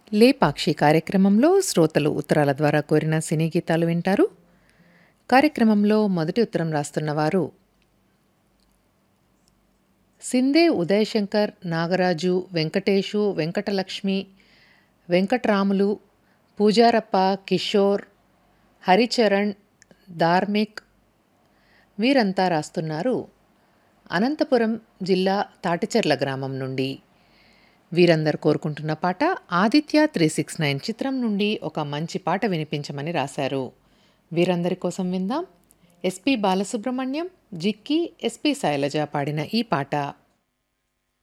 లేపాక్షి కార్యక్రమంలో శ్రోతలు ఉత్తరాల ద్వారా కోరిన సినీ గీతాలు వింటారు కార్యక్రమంలో మొదటి ఉత్తరం రాస్తున్నవారు సిందే ఉదయశంకర్ నాగరాజు వెంకటేషు వెంకటలక్ష్మి వెంకట్రాములు పూజారప్ప కిషోర్ హరిచరణ్ ధార్మిక్ వీరంతా రాస్తున్నారు అనంతపురం జిల్లా తాటిచెర్ల గ్రామం నుండి వీరందరు కోరుకుంటున్న పాట ఆదిత్య త్రీ సిక్స్ నైన్ చిత్రం నుండి ఒక మంచి పాట వినిపించమని రాశారు వీరందరి కోసం విందాం ఎస్పి బాలసుబ్రహ్మణ్యం జిక్కి ఎస్పి శైలజ పాడిన ఈ పాట